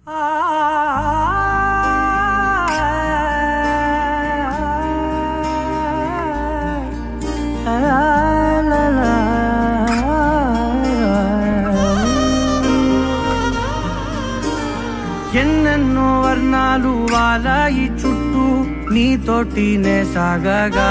ఎన్నెన్నో వర్ణాలు వాలాయి చుట్టూ నీతోటినే సాగగా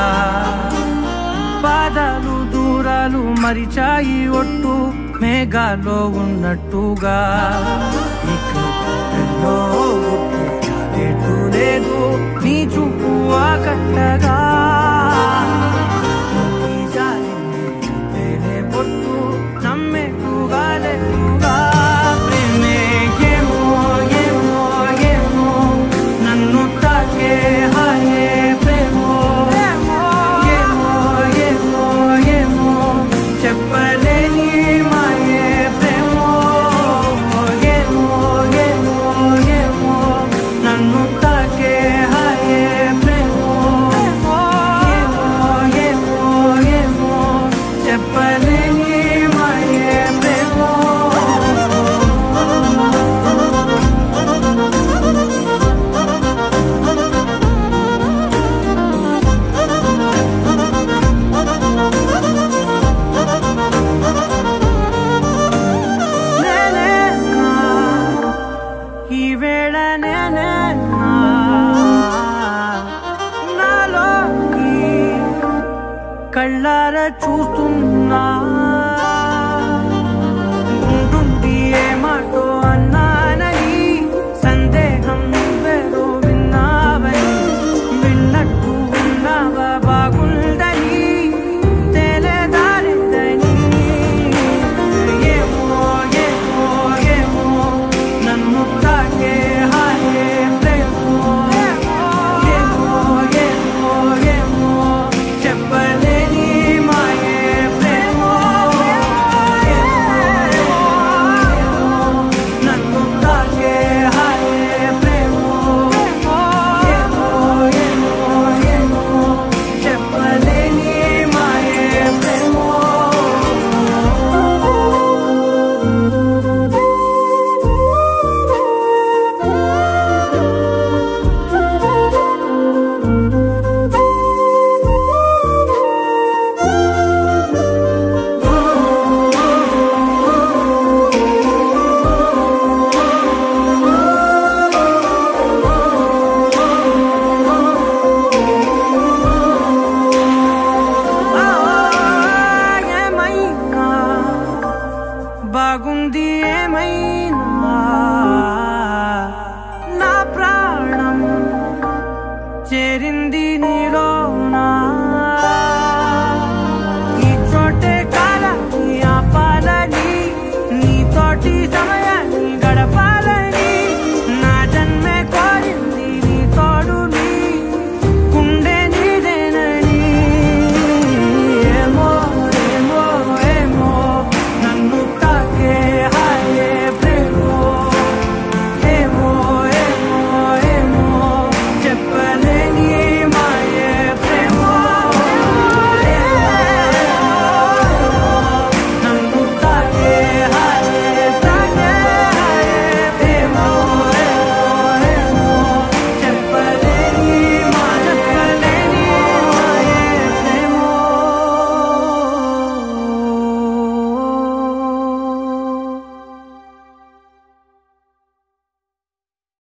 పాదాలు దూరాలు మరిచాయి ఒట్టు మేఘాలో ఉన్నట్టుగా ఇక ఎన్నో గుర్తు లేదు నీ చూపు ఆకట్టగా ఈ జాలిని తేనె పొట్టు నమ్మేట్టుగా లేకుగా ప్రేమే ఏమో ఏమో ఏమో నన్ను తాకే హాయే ప్రేమో ఏమో ఏమో ఏమో చెప్పలేని మాయే ప్రేమో ఏమో ఏమో ఏమో నన్ను తాకే హాయే ప్రేమో ఏమో ఏమో ఏమో చెప్పలేని మాయే ప్రేమో నేనే నా, ఈ వేళ నేనే నా, నాలోకి కళ్ళార చూస్తున్నా ఉంటుండి ఏ మాటో అన్నానని సందేహం నువ్వేదో విన్నావని విన్నట్టు ఉన్నావా బాగుందని తేలేదారిందని ఏమో ఏమో ఏమో నన్ను తాకే హాయే ప్రేమో ఏమో ఏమో ఏమో చెప్పలేని మాయే ప్రేమో నన్ను తాకే హాయే ప్రేమో ఏమో ఏమో ఏమో చెప్పలేని మాయే ప్రేమో ఏమైనా బాగుంది ఏమైనా